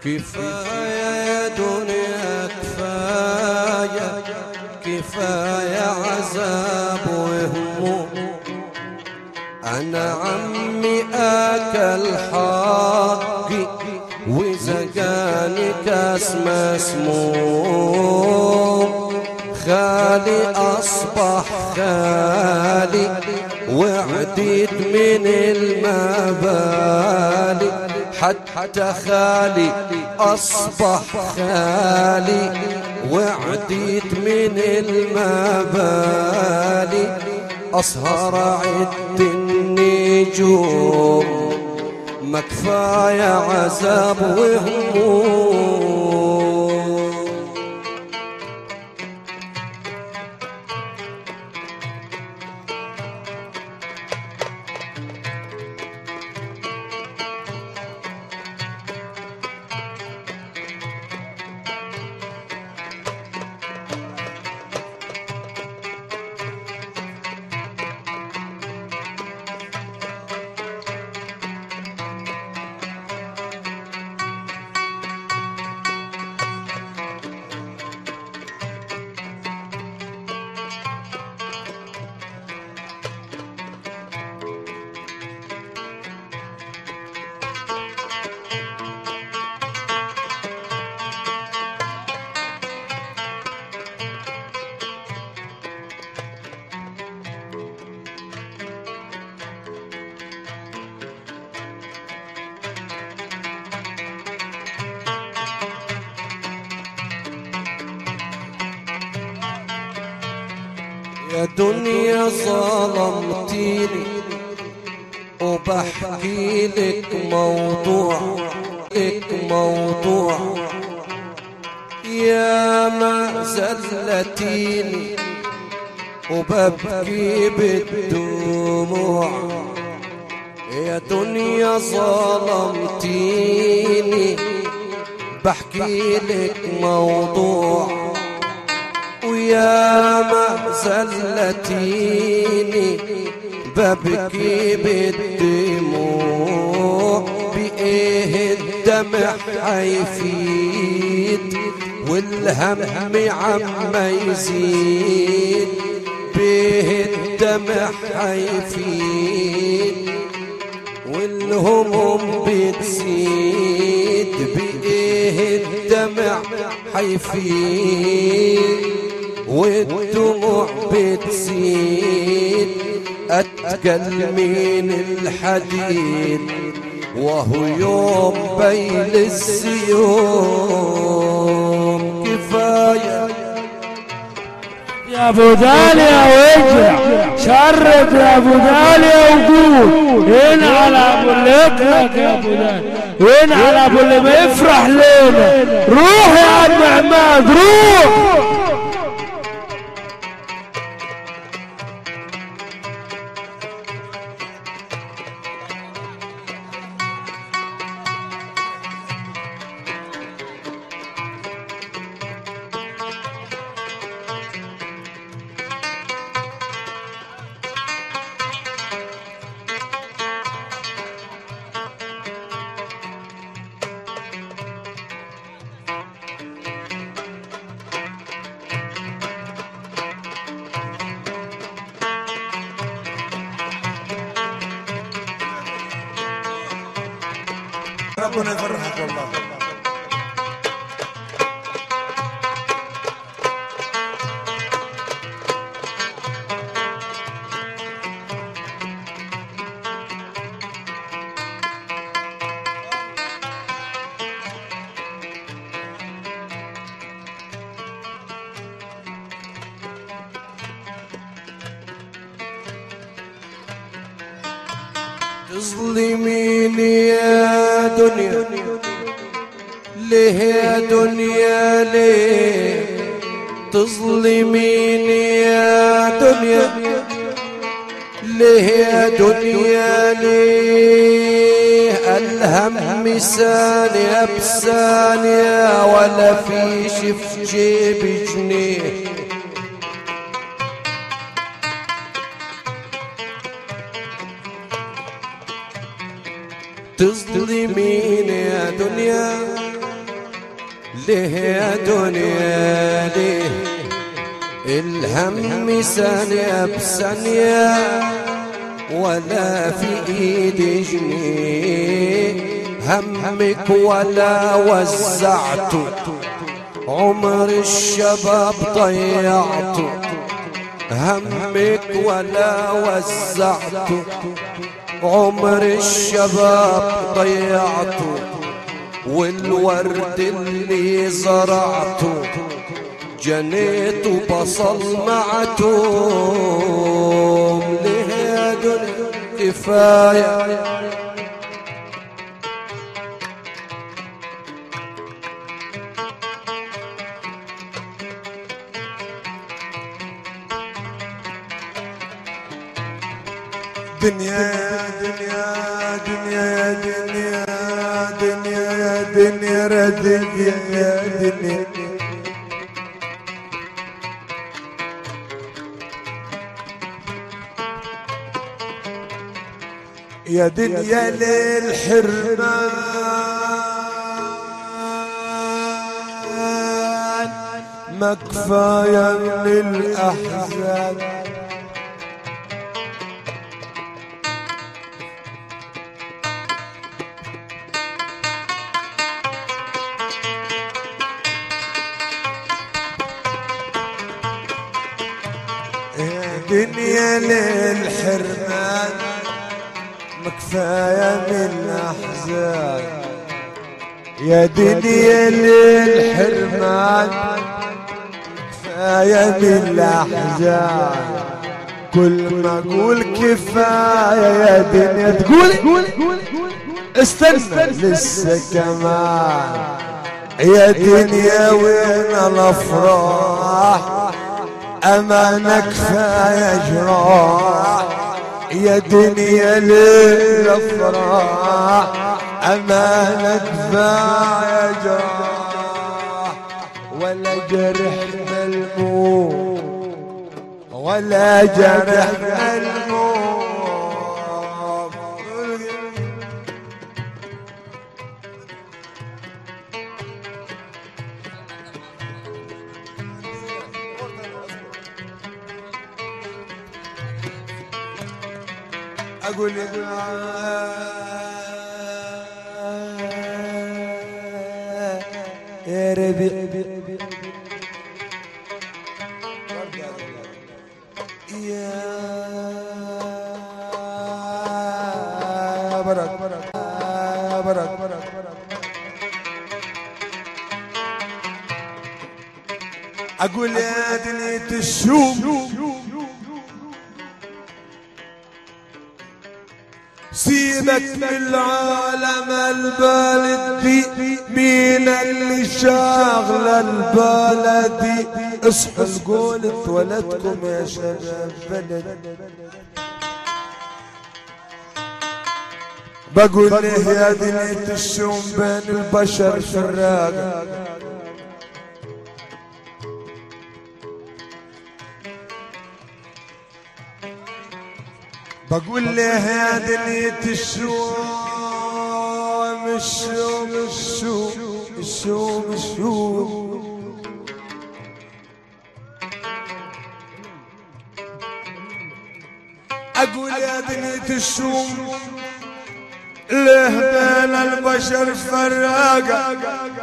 كفاية يا دنيا كفاية كفاية عذاب وهموم أنا عمي أكل حقي وزقاني كاس مسموم خالي أصبح خالي وعديت من المبالي حتى خالي أصبح خالي وعديت من المبالي أسهر عد النجوم ما كفاية عذاب وهموم يا دنيا ظلمتيني وبحكي لك موضوع لك موضوع يا ما زلتيني وببكي بالدموع يا دنيا ظلمتيني بحكي لك موضوع ويا ما زلتيني ببكي بالدموع بإيه الدمع حيفيد والهم عم يزيد بيه الدمع حيفيد والهموم بتزيد بإيه الدمع حيفيد والدموع بتزيد أتقل من الحديد وهو يوم بين السيوم كفاية يا ابو داليا وجع شرب يا ابو داليا وقول هنا على ابو اللي يطلق يا ابو داليا هنا على ابو اللي ما يفرح لينا روح يا عم عماد روح ربنا يفرحك والله تظلميني يا دنيا ليه يا دنيا ليه تظلميني يا دنيا ليه يا دنيا ليه الهم ثانية بثانية ولا في في جيبي جنيه تظلمين يا دنيا ليه يا دنيا ليه الهم ثانية بثانية ولا في ايدي جنيه همك ولا وزعته عمر الشباب ضيعته همك ولا وزعته عمر الشباب ضيعته والورد اللي زرعته جنيت وبصل معتوم ليه يا دنيا كفايه دنيا دنيا دنيا دنيا دنيا دنيا ردية يا دنيا يا دنيا للحرمان ما كفاية من الأحزان دنيا للحرمان مكفاية من الأحزان يا دنيا للحرمان كفاية من الأحزان كل ما أقول كفاية يا دنيا تقولي استنى لسه كمان يا دنيا وين الأفراح أمانة كفاية جراح يا دنيا للأفراح أمانة كفاية جراح ولا جرح ملموم ولا جرح ملموم اقول يا ربيع يا برك يا برك اقول يا دنيا الشوم سيبك من العالم البلد دي مين اللي شاغل البلد دي اصحوا القول اتولدكم يا شباب بلد بقول له يا دنيا الشوم بين البشر فراقة بقول له يا دنيا الشوم الشوم الشوم الشوم الشوم اقول يا دنيا الشوم له بين البشر فراقة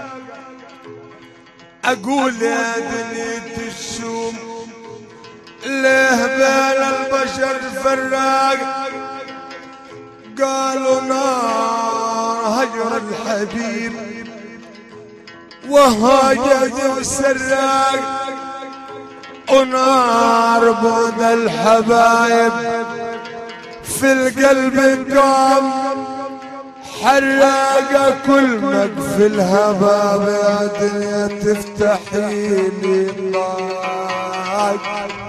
اقول يا دنيا الشوم له بين البشر فراق قالوا نار هجر الحبيب وهاجد السراق ونار بعد الحبايب في القلب قام حراقة كل مقف الهباب يا دنيا تفتحي لي الله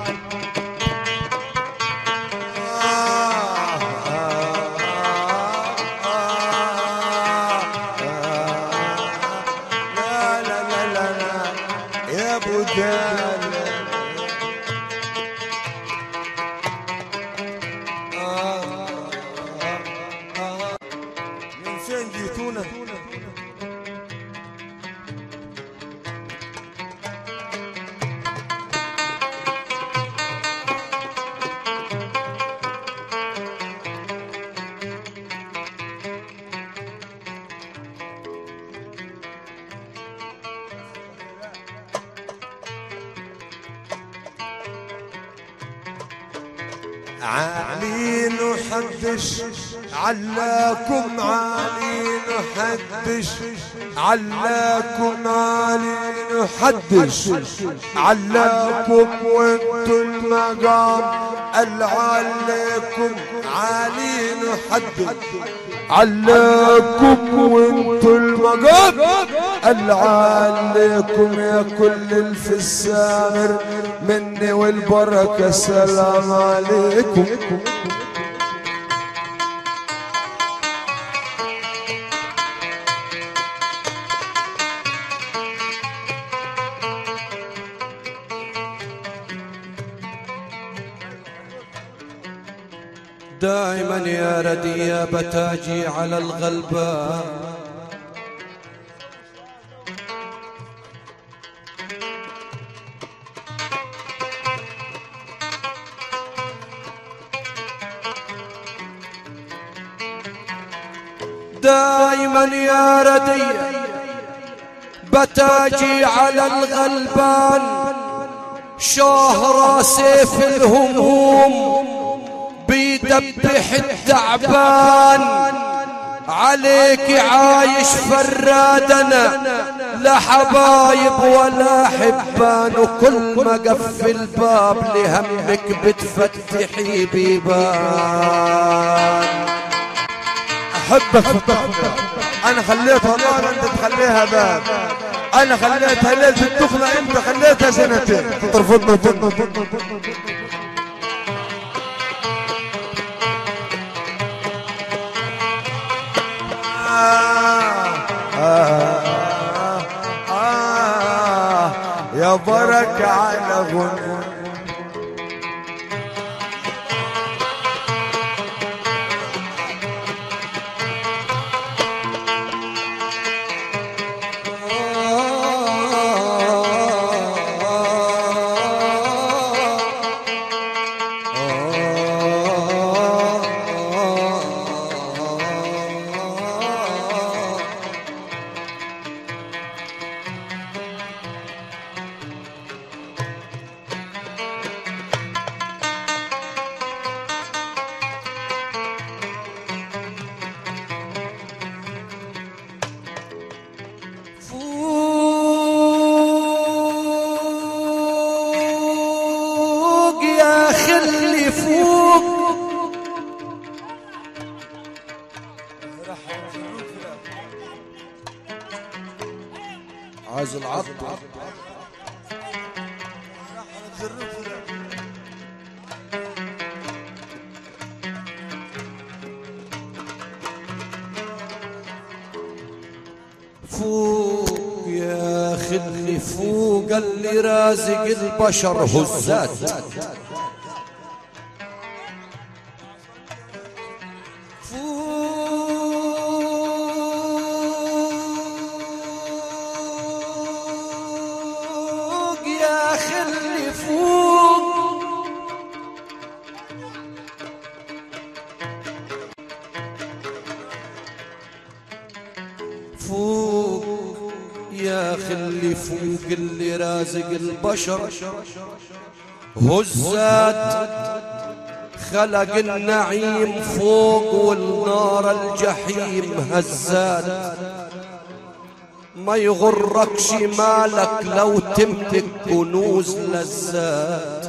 لا لا لا لا لا يا ابو دال من فين جيتونا عالين وحدش علاكم عالين وحدش علاكم عالين وحدش علاكم وانتو المقام العليكم عالين وحدش علاكم وانتو المقام العليكم يا كل الفسامر مني والبركة سلام عليكم دائما يا ردي يا بتاجي على الغلبان دائما يا ردي بتاجي على الغلبان شهرة سيف الهموم بيدبح التعبان عليك عايش فرادنا لا حبايب ولا حبان وكل ما قفل الباب لهمك بتفتحي بيبان احبك في الطفلة انا خليتها نار انت تخليها باب انا خليتها ليلة الدخلة انت خليتها سنتين ترفضنا ترفضنا يا بركة على غنى فوق يا خلي فوق عايز العض فوق يا خلي فوق اللي رازق البشر هزات فوق يا خلي فوق فوق يا خلي فوق اللي رازق البشر هزات خلق النعيم فوق والنار الجحيم هزات ما يغركش مالك لو تملك كنوز لذات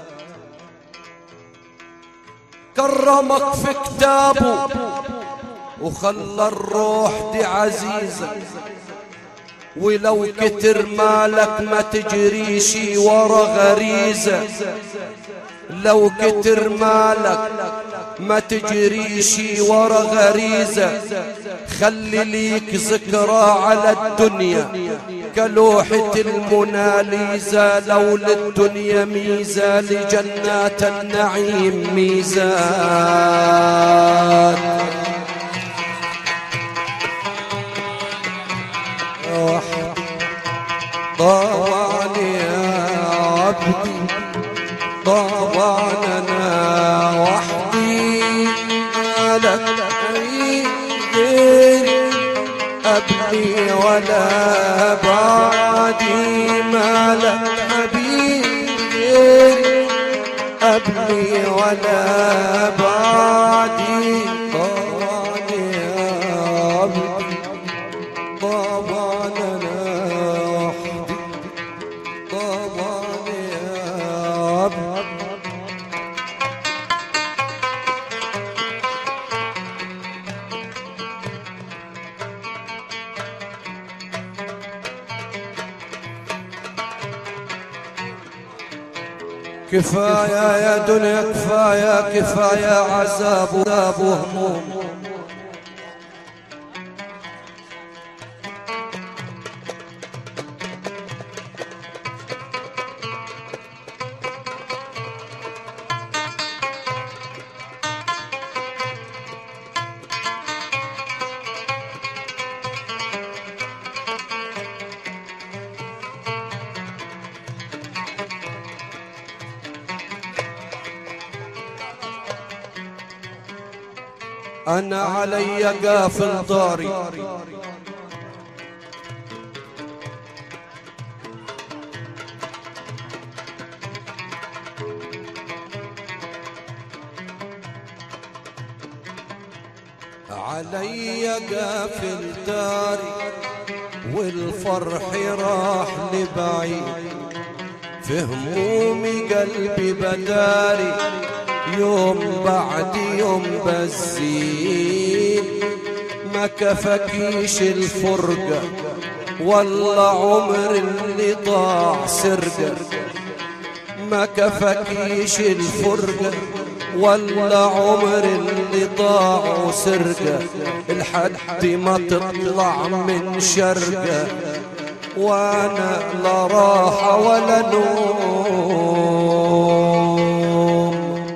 كرمك في كتابه وخلى الروح دي عزيزة ولو كتر مالك ما تجريش ورا غريزة لو كتر مالك ما تجريش ورا غريزة خلي ليك ذكرى على الدنيا كلوحة الموناليزا لو للدنيا ميزة لجنات النعيم ميزان طبعا يا عبدي طبعا انا وحدي ما لك أي غيري قبلي ولا بعدي ما لك حبيب غيري قبلي ولا بعدي طبعا يا عبدي طبعا انا وحدي طبعا يا عبدي كفاية يا دنيا كفاية كفاية عذاب وذاب وهموم أنا علي قافل داري علي قافل داري والفرح راح لبعيد في همومي قلبي بداري يوم بعد يوم بزيد ما كفكيش الفرقة والله عمر اللي ضاع سرقة ما كفكيش الفرقة ولا عمر اللي ضاع وسرقة لحد ما تطلع من شرقة وانا لا راحة ولا نوم